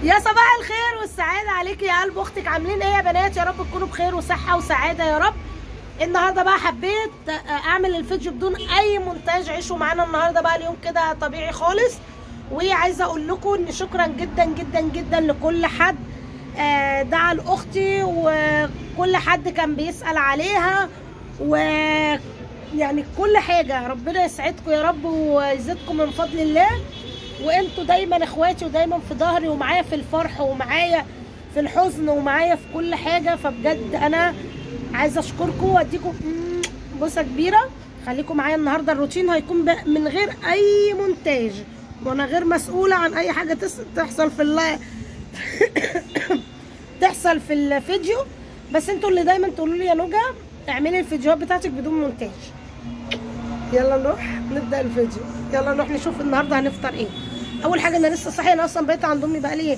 يا صباح الخير والسعادة عليك يا قلب اختك عاملين ايه يا بنات يا رب تكونوا بخير وصحة وسعادة يا رب النهارده بقى حبيت اعمل الفيديو بدون اي مونتاج عيشوا معانا النهارده بقى اليوم كده طبيعي خالص وعايزه اقول لكم ان شكرا جدا جدا جدا لكل حد آه، دعا لاختي وكل حد كان بيسال عليها و يعني كل حاجه ربنا يسعدكم يا رب ويزيدكم من فضل الله وانتوا دايما اخواتي ودايما في ظهري ومعايا في الفرح ومعايا في الحزن ومعايا في كل حاجه فبجد انا عايزه اشكركم واديكم بوسه كبيره خليكم معايا النهارده الروتين هيكون من غير اي مونتاج وانا غير مسؤوله عن اي حاجه تحصل في اللايف تحصل في الفيديو بس انتوا اللي دايما تقولوا لي يا نوجا اعملي الفيديوهات بتاعتك بدون مونتاج يلا نروح نبدا الفيديو يلا نروح نشوف النهارده هنفطر ايه اول حاجه انا لسه صاحيه انا اصلا بقيت عند امي بقالي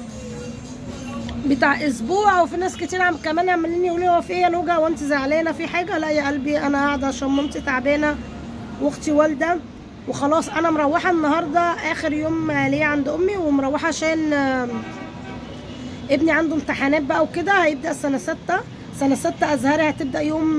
بتاع اسبوع وفي ناس كتير عم كمان عمالين يقولوا هو في ايه يا نوجا وانت زعلانه في حاجه لا يا قلبي انا قاعده عشان مامتي تعبانه واختي والده وخلاص انا مروحه النهارده اخر يوم ليا عند امي ومروحه عشان ابني عنده امتحانات بقى وكده هيبدا سنه سته سنه سته ازهري هتبدا يوم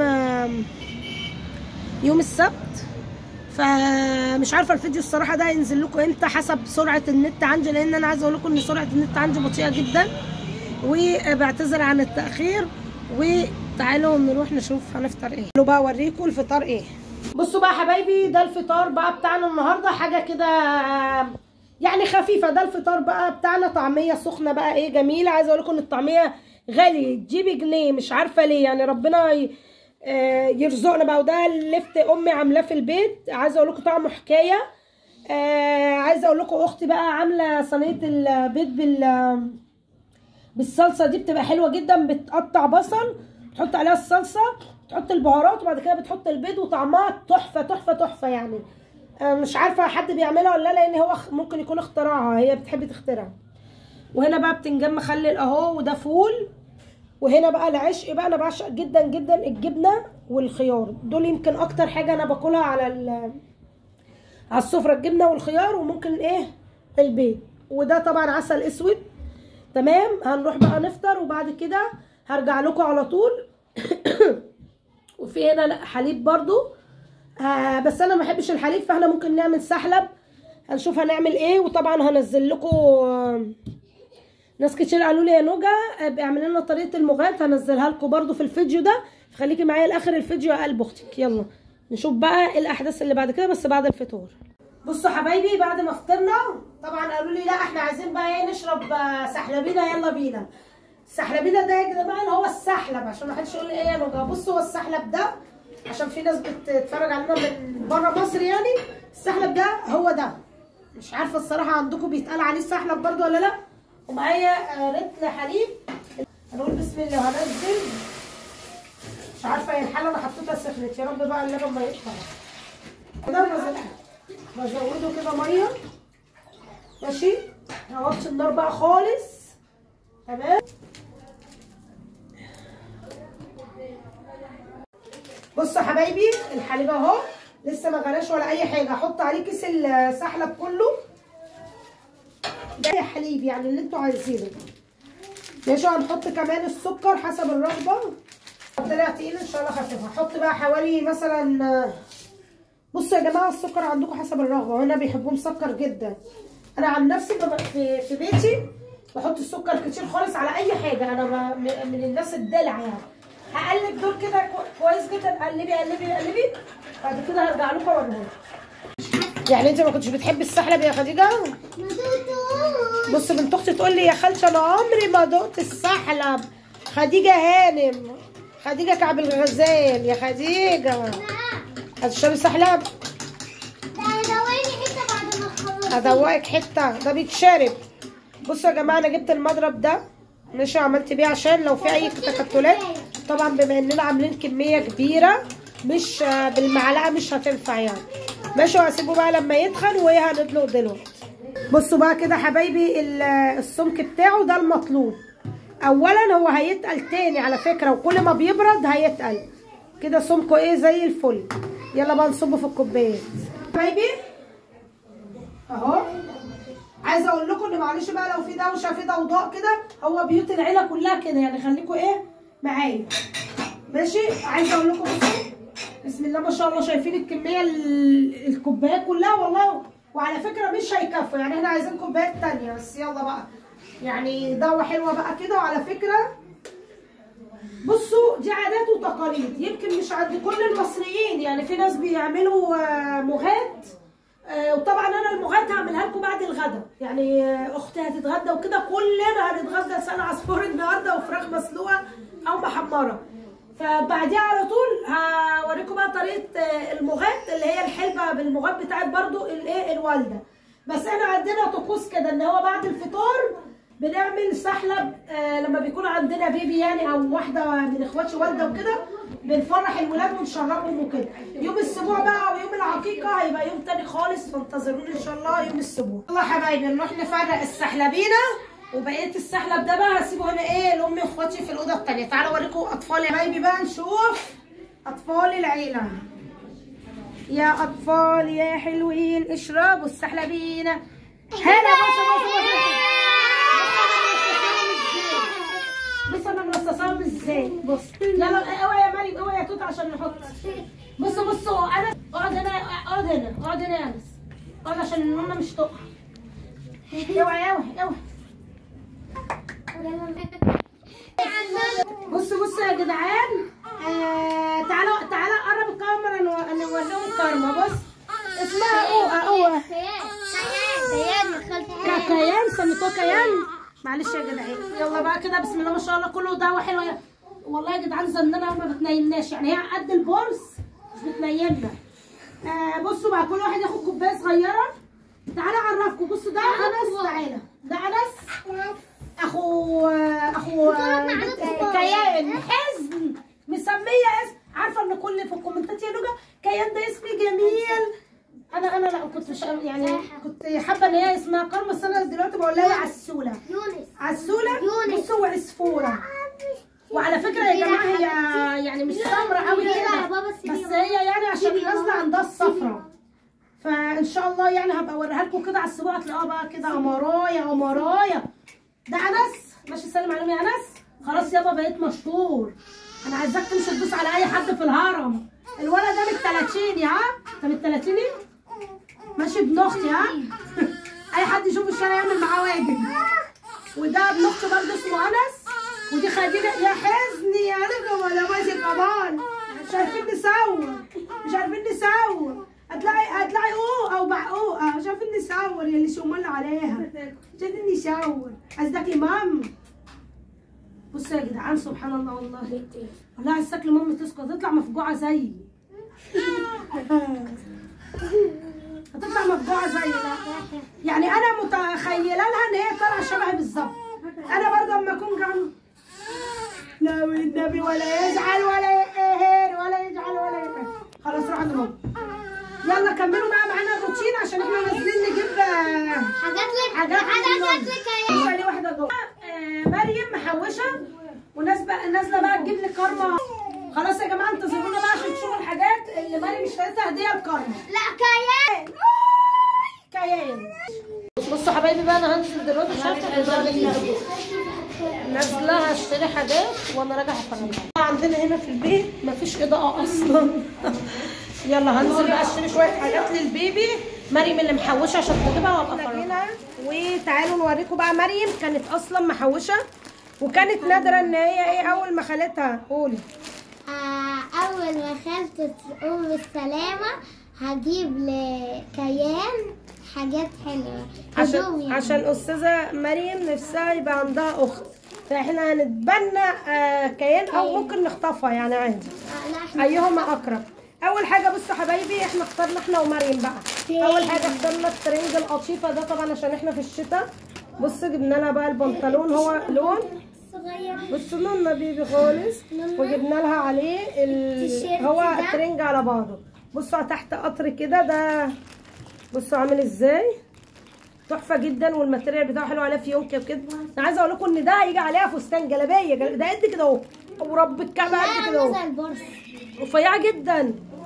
يوم السبت فمش عارفه الفيديو الصراحه ده هينزل لكم امتى حسب سرعه النت عندي لان انا عايزه اقول لكم ان سرعه النت عندي بطيئه جدا وبعتذر عن التاخير وتعالوا نروح نشوف هنفطر ايه قولوا بقى اوريكم الفطار ايه بصوا بقى حبايبي ده الفطار بقى بتاعنا النهارده حاجه كده يعني خفيفه ده الفطار بقى بتاعنا طعميه سخنه بقى ايه جميله عايزه اقول لكم ان الطعميه غالي تجيبي جنيه مش عارفه ليه يعني ربنا ي... آه يرزقنا بقى وده لفت امي عاملاه في البيت عايزه اقول لكم طعمه حكايه آه عايزه اقول لكم اختي بقى عامله صينيه البيض بال بالصلصه دي بتبقى حلوه جدا بتقطع بصل تحط عليها الصلصه تحط البهارات وبعد كده بتحط البيض وطعمها تحفه تحفه تحفه يعني آه مش عارفه حد بيعملها ولا لا لان هو ممكن يكون اختراعها هي بتحب تخترع وهنا بقى بتنجان مخلل اهو وده فول وهنا بقى العشق بقى انا بعشق جدا جدا الجبنه والخيار دول يمكن اكتر حاجه انا باكلها على على السفره الجبنه والخيار وممكن ايه البيض وده طبعا عسل اسود تمام هنروح بقى نفطر وبعد كده هرجع لكم على طول وفي هنا حليب برضو آه بس انا ما بحبش الحليب فاحنا ممكن نعمل سحلب هنشوف هنعمل ايه وطبعا هنزل لكم آه ناس كتير قالوا لي يا نوجا اعملي لنا طريقه المغات هنزلها لكم برده في الفيديو ده خليكي معايا لاخر الفيديو يا قلب اختك يلا نشوف بقى الاحداث اللي بعد كده بس بعد الفطور بصوا حبايبي بعد ما فطرنا طبعا قالوا لي لا احنا عايزين بقى ايه نشرب سحلبينا يلا بينا السحلبينا ده يا جماعه اللي هو السحلب عشان ما حدش يقول لي ايه يا نوجا بصوا هو السحلب ده عشان في ناس بتتفرج علينا من بره مصر يعني السحلب ده هو ده مش عارفه الصراحه عندكم بيتقال عليه السحلب برده ولا لا ومعايا رتل حليب هنقول بسم الله وهنزل مش عارفه هي الحله انا حطيتها سخنت يا رب بقى اللبن ما يطلع كده بزوده كده ميه ماشي هوطي النار بقى خالص تمام بصوا يا حبايبي الحليب اهو لسه ما غلاش ولا اي حاجه احط عليه كيس السحلب كله ده حليب يعني اللي انتوا عايزينه ماشي هنحط كمان السكر حسب الرغبه طلع تقيل ان شاء الله خفيف هحط بقى حوالي مثلا بصوا يا جماعه السكر عندكم حسب الرغبه وانا بيحبوه مسكر جدا انا عن نفسي في في بيتي بحط السكر كتير خالص على اي حاجه انا من الناس الدلع يعني هقلب دول كده كويس جدا قلبي قلبي قلبي بعد كده هرجع لكم اوريهم يعني انت ما كنتش بتحبي السحلب يا خديجه بص بنت اختي تقول لي يا خالتي انا عمري ما دقت السحلب خديجه هانم خديجه كعب الغزال يا خديجه هتشربي سحلب هدوقك حته ده بيتشرب بصوا يا جماعه انا جبت المضرب ده ماشي عملت بيه عشان لو في اي تكتلات طبعا بما اننا عاملين كميه كبيره مش بالمعلقه مش هتنفع يعني ماشي وهسيبه بقى لما يتخن وهي هندلق دلوقتي بصوا بقى كده حبايبي السمك بتاعه ده المطلوب اولا هو هيتقل تاني على فكره وكل ما بيبرد هيتقل كده سمكه ايه زي الفل يلا بقى نصبه في الكوبايات حبايبي اهو عايزه اقول لكم ان معلش بقى لو في دوشه في ضوضاء كده هو بيوت العيله كلها كده يعني خليكم ايه معايا ماشي عايزه اقول لكم بصوا بسم الله ما شاء الله شايفين الكميه ال- الكوبايات كلها والله وعلى فكره مش هيكفوا يعني احنا عايزين كوبايات تانية بس يلا بقى يعني دعوه حلوه بقى كده وعلى فكره بصوا دي عادات وتقاليد يمكن مش عند كل المصريين يعني في ناس بيعملوا آه، مغات آه، وطبعا انا المغات هعملها لكم بعد الغدا يعني آه، اختي هتتغدى وكده كلنا هنتغدى لسان عصفور النهارده وفراخ مسلوقه او محمره فبعديها على طول هوريكم بقى طريقه آه، المغات اللي هي الحلبه بالمغات بتاعت برضو الايه الوالده بس احنا عندنا طقوس كده ان هو بعد الفطار بنعمل سحلب آه لما بيكون عندنا بيبي يعني او واحده من اخواتي والده وكده بنفرح الولاد ونشربهم وكده يوم السبوع بقى ويوم العقيقه هيبقى يوم تاني خالص فانتظروني ان شاء الله يوم السبوع يلا يا حبايبي نروح نفرق السحلبينه وبقيه السحلب ده بقى هسيبه هنا ايه لامي واخواتي في الاوضه التانيه تعالوا اوريكم اطفال يا حبايبي بقى نشوف اطفال العيله يا اطفال يا حلوين اشربوا السحلبينه هلا بصوا بصوا بصوا بص انا مرصصاهم ازاي بص يلا اوعى يا مريم اوعى يا توت عشان نحط بصوا بصوا انا اقعد هنا اقعد هنا اقعد هنا يا انس اقعد عشان النونه مش تقع اوعى اوعى اوعى بصوا بصوا يا جدعان آه تعالوا تعالوا قرب الكاميرا نو- نوريهم الكارما بص اسمها اوعى اوعى ك- كيان سميتوه كيان معلش يا جدعان يلا بقى كده بسم الله ما شاء الله كله دعوه حلوه يا- والله يا جدعان زنانه وما بتنيمناش يعني هي قد البورس مش بتنيمنا آه بصوا بقى كل واحد ياخد كوبايه صغيره تعالى اعرفكم بصوا ده انس تعالى ده انس اخو اخو كيان حزن مسميه اسم عارفه ان كل في الكومنتات يا لوجا كيان ده اسم جميل انا انا لا كنت مش يعني كنت حابه ان هي اسمها كرم بس انا دلوقتي بقول لها عسوله يونس عسوله يونس. بصوا هو عصفوره وعلى فكره يا جماعه هي يعني مش سمرة قوي سيبيها يا كده بابا، بس سيبيها. هي يعني عشان سيبيها. نازله عندها الصفرة فان شاء الله يعني هبقى اوريها لكم كده على السبوع هتلاقوها بقى كده امرايا امرايا ده انس ماشي سلم عليهم يا انس خلاص يابا بقيت مشهور انا عايزاك تمشي تدوس على اي حد في الهرم الولد ده من التلاتيني ها انت من التلاتيني ماشي ابن اختي ها اي حد يشوف الشارع يعمل معاه واجب وده ابن اختي برضه اسمه انس ودي خديجه يا حزني يا رجل ولا ماشي كمان مش عارفين نصور مش عارفين نصور هتلاقي هتلاقي اوه او بعقوقه مش عارفين نصور يا اللي شمال عليها مش عارفين نصور قصدك لمام بصوا يا جدعان سبحان الله والله والله عايزاك لمام تسكت تطلع مفجوعه زيي هتطلع مفجوعه زيي لا يعني انا متخيله لها ان هي طالعه شبهي بالظبط انا برضه اما اكون جعان لا والنبي ولا يزعل ولا يقهر ولا يزعل ولا يقهر خلاص روح عند ماما يلا كملوا بقى معانا الروتين عشان احنا نازلين نجيب آه، حاجات لك حاجات حاجات لك. لك بصوا عليه واحده جوه آه، مريم محوشه وناس بقى نازله بقى تجيب لي كارما خلاص يا جماعه انتظرونا بقى عشان تشوفوا الحاجات اللي مريم اشتريتها هديه لكارما لا كيان كيان بصوا حبايبي بقى انا هنزل دلوقتي مش عارفه نازله هشتري حاجات وانا راجعه افرجها عندنا هنا في البيت مفيش اضاءه اصلا يلا هنزل بقى اشتري شويه حاجات للبيبي مريم اللي محوشه عشان تجيبها وابقى افرجها وتعالوا نوريكم بقى مريم كانت اصلا محوشه وكانت نادره ان هي ايه اول ما خالتها قولي آه، أول ما خالتي تقوم بالسلامة هجيب لكيان حاجات حلوة هدوم عشان يعني. عشان استاذه مريم نفسها يبقى عندها اخت فاحنا هنتبنى آه، كيان او كيان. ممكن نخطفها يعني عادي آه، لا احنا ايهما اقرب اول حاجه بصوا حبايبي احنا اخترنا احنا ومريم بقى اول حاجه اخترنا الترنج القطيفه ده طبعا عشان احنا في الشتاء بصوا جبنا لها بقى البنطلون هو لون صغير بصوا لوننا بيبي خالص لوننا. وجبنا لها عليه ال... التيشيرت هو ده. الترنج على بعضه بصوا تحت قطر كده ده بصوا عامل ازاي تحفه جدا والماتيريال بتاعه حلو عليه فيونكه وكده انا عايزه اقول لكم ان ده هيجي عليها فستان جلابيه جل- ده قد كده اهو ورب الكعبه قد كده عاملة اهو زي البورصة رفيعه جدا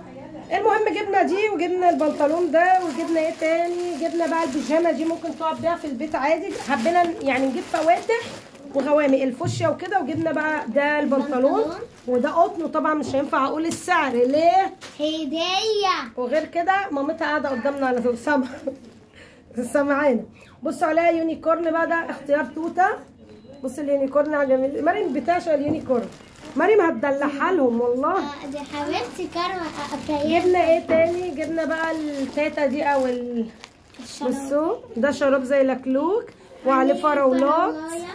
المهم جبنا دي وجبنا البنطلون ده وجبنا ايه تاني جبنا بقى البيجامه دي ممكن تقعد بيها في البيت عادي حبينا يعني نجيب فواتح وغوامق الفوشيا وكده وجبنا بقى ده البنطلون بنطلون. وده قطن وطبعا مش هينفع اقول السعر ليه هدية وغير كده مامتها قاعده قدامنا على طول سامعه سامعانا بصوا عليها يونيكورن بقى ده اختيار توته بص اليونيكورن على جميل مريم بتعشق اليونيكورن مريم هتدلعها لهم والله آه، دي حبيبتي كارما أكيد جبنا ايه تاني جبنا بقى التاتا دي او ال بصوا ده شراب زي لكلوك وعليه فراولات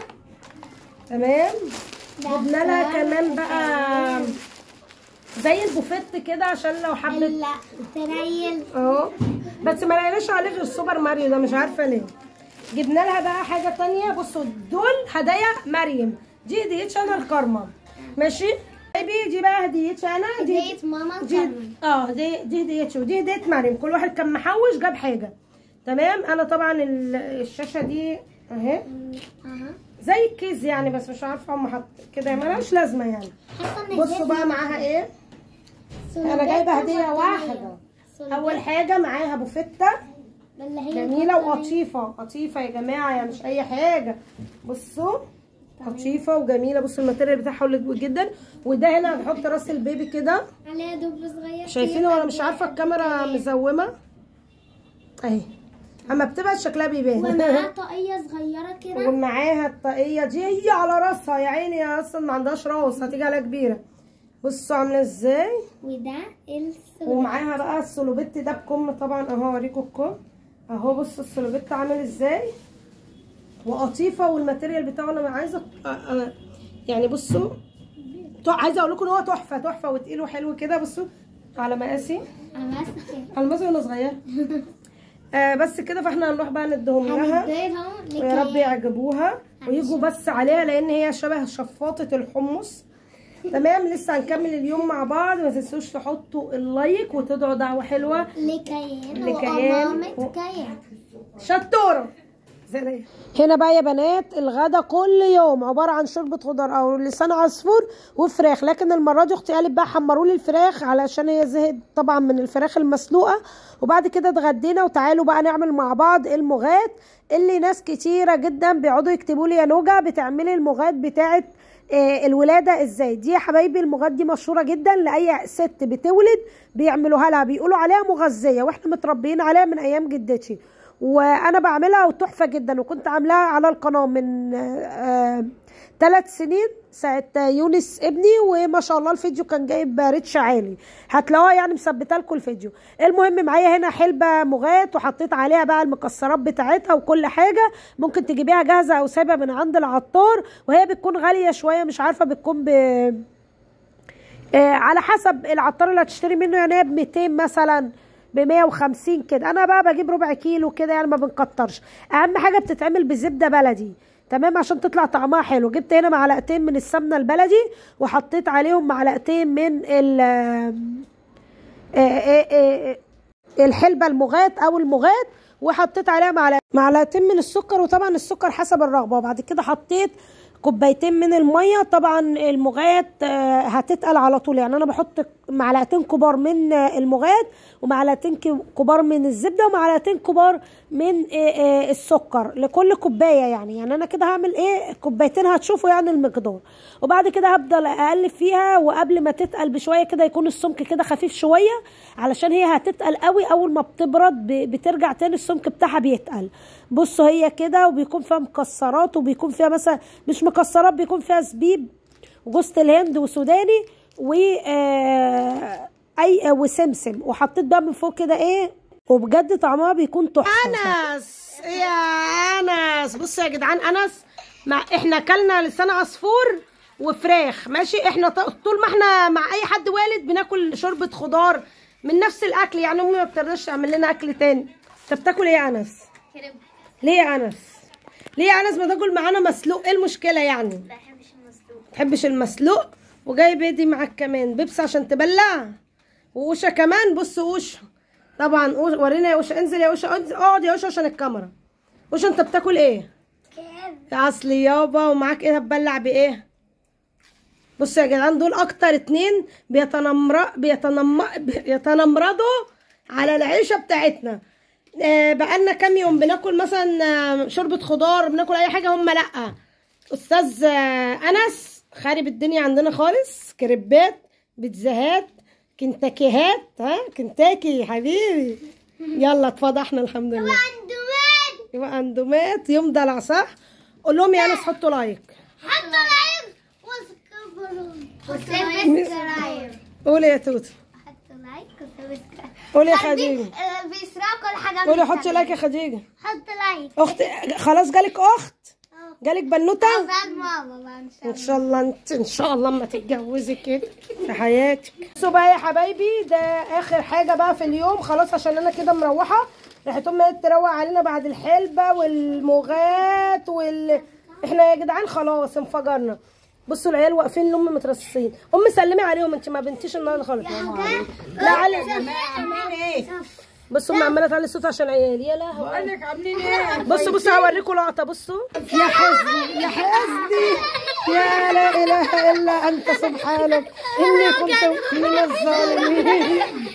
تمام جبنا لها كمان بقى زي البوفيت كده عشان لو حبت لا تريل اهو بس ما لقيناش عليه غير السوبر ماريو ده مش عارفه ليه جبنا لها بقى حاجه تانية بصوا دول هدايا مريم دي هديتش انا الكرمه ماشي بيبي دي بقى هديتش انا دي هدية ماما دي كارما اه دي دي هديتش ودي هديه مريم كل واحد كان محوش جاب حاجه تمام انا طبعا ال- الشاشه دي اهي اها زي الكيس يعني بس مش عارفه هم حط كده ملهاش لازمه يعني حاسة ان بصوا بقى معاها ايه انا جايبه هديه واحده اول حاجه معاها بوفته اللي هي جميله وقطيفه قطيفه يا جماعه يعني مش اي حاجه بصوا قطيفه وجميله بصوا الماتيريال بتاعها حلو جدا وده هنا هنحط راس البيبي كده عليها دب صغير شايفينه ولا مش عارفه الكاميرا مزومه اهي اما بتبقى شكلها بيبان ومعاها طاقية صغيرة كده ومعاها الطاقيه دي هي على راسها يا عيني يا اصلا ما عندهاش راس هتيجي عليها كبيره بصوا عامله ازاي وده السلوك ومعاها بقى السلوبيت ده بكم طبعا اهو اوريكم الكم اهو بصوا السلوبيت عامل ازاي وقطيفه والماتيريال بتاعه انا عايزه أ- أ- يعني بصوا تع- عايزه اقول لكم ان هو تحفه تحفه وتقيل وحلو كده بصوا على مقاسي انا ماسكة على المقاس وانا صغيره آه بس كده فاحنا هنروح بقى نديهم لها هنديهم ويا رب لكي يعجبوها ويجوا بس عليها لان هي شبه شفاطه الحمص تمام لسه هنكمل اليوم مع بعض ما تنسوش تحطوا اللايك وتدعوا دعوه حلوه لكيان لكيان. وأمامة و- كيان شطوره هنا بقى يا بنات الغدا كل يوم عباره عن شوربه خضار او لسان عصفور وفراخ لكن المره دي اختي قالت بقى حمروا لي الفراخ علشان هي زهقت طبعا من الفراخ المسلوقه وبعد كده اتغدينا وتعالوا بقى نعمل مع بعض المغات اللي ناس كتيره جدا بيقعدوا يكتبوا لي يا نوجا بتعملي المغات بتاعه آه، الولاده ازاي دي يا حبايبي المغات دي مشهوره جدا لاي ست بتولد بيعملوها لها بيقولوا عليها مغذيه واحنا متربيين عليها من ايام جدتي وانا بعملها وتحفه جدا وكنت عاملاها على القناه من ثلاث سنين ساعة يونس ابني وما شاء الله الفيديو كان جايب ريتش عالي هتلاقوها يعني مثبته لكم الفيديو المهم معايا هنا حلبة مغات وحطيت عليها بقى المكسرات بتاعتها وكل حاجة ممكن تجيبيها جاهزة او سايبة من عند العطار وهي بتكون غالية شوية مش عارفة بتكون ب آه، على حسب العطار اللي هتشتري منه يعني هي ب 200 مثلا ب 150 كده انا بقى بجيب ربع كيلو كده يعني ما بنكترش اهم حاجه بتتعمل بزبده بلدي تمام عشان تطلع طعمها حلو جبت هنا معلقتين من السمنه البلدي وحطيت عليهم معلقتين من ال آه، آه، آه، الحلبه المغات او المغات وحطيت عليها معلقه معلقتين من السكر وطبعا السكر حسب الرغبه وبعد كده حطيت كوبايتين من الميه طبعا المغات آه، هتتقل على طول يعني انا بحط معلقتين كبار من آه، المغات ومعلقتين ك- كبار من الزبده ومعلقتين كبار من آه، آه، السكر لكل كوبايه يعني يعني انا كده هعمل ايه كوبايتين هتشوفوا يعني المقدار وبعد كده هفضل اقلب فيها وقبل ما تتقل بشويه كده يكون السمك كده خفيف شويه علشان هي هتتقل قوي اول ما بتبرد ب- بترجع تاني السمك بتاعها بيتقل بصوا هي كده وبيكون فيها مكسرات وبيكون فيها مثلا مش مكسرات بيكون فيها زبيب وجوز الهند وسوداني و آه، اي وسمسم وحطيت بقى من فوق كده ايه وبجد طعمها بيكون تحفه انس يا انس بصوا يا جدعان انس ما احنا اكلنا لسان عصفور وفراخ ماشي احنا ط- طول ما احنا مع اي حد والد بناكل شوربه خضار من نفس الاكل يعني امي ما بترضاش تعمل لنا اكل تاني انت بتاكل ايه يا انس ليه يا انس ليه يا انس ما تاكل معانا مسلوق ايه المشكله يعني بحبش المسلوق تحبش المسلوق وجايب ايدي معاك كمان بيبس عشان تبلع ووشة كمان بص وشة طبعا وش- ورينا يا وشة انزل يا وشة انزل اقعد يا وشة عشان الكاميرا وشة انت بتاكل ايه كام يا اصلي يابا ومعاك ايه هتبلع بايه بصوا يا جدعان دول اكتر اتنين بيتنمر بيتنم بيتنمردوا على العيشه بتاعتنا آه، بقالنا كام يوم بناكل مثلا آه، شوربه خضار بناكل اي حاجه هم لا استاذ آه، انس خارب الدنيا عندنا خالص كريبات بيتزاهات كنتاكيهات ها كنتاكي يا حبيبي يلا اتفضحنا الحمد لله عنده مات يبقى اندومات يوم دلع صح قول لهم يا ناس حطوا لايك حطوا لايك وسبسكرايب قولي يا توت حطوا لايك وسبسكرايب قولي يا خلي- خديجه آه، بيسرقوا كل حاجة قولي من حطي التانية. لايك يا خديجه حط لايك اخت خلاص جالك اخت جالك بنوته بعد ماما بقى ان شاء ان شاء الله انت ان شاء الله اما تتجوزي كده في حياتك بصوا بقى يا حبايبي ده اخر حاجه بقى في اليوم خلاص عشان انا كده مروحه راحت امي تروق علينا بعد الحلبه والموغات وال احنا يا جدعان خلاص انفجرنا بصوا العيال واقفين لام مترصصين ام سلمي عليهم انت ما بنتيش النهارده خالص لا علي بصوا امي عماله تعلي الصوت عشان عيالي يا لهوي بقول لك عاملين ايه؟ بصوا بصوا هوريكم لقطه بصوا يا حزني يا حزني يا لا اله الا انت سبحانك اني كنت من الظالمين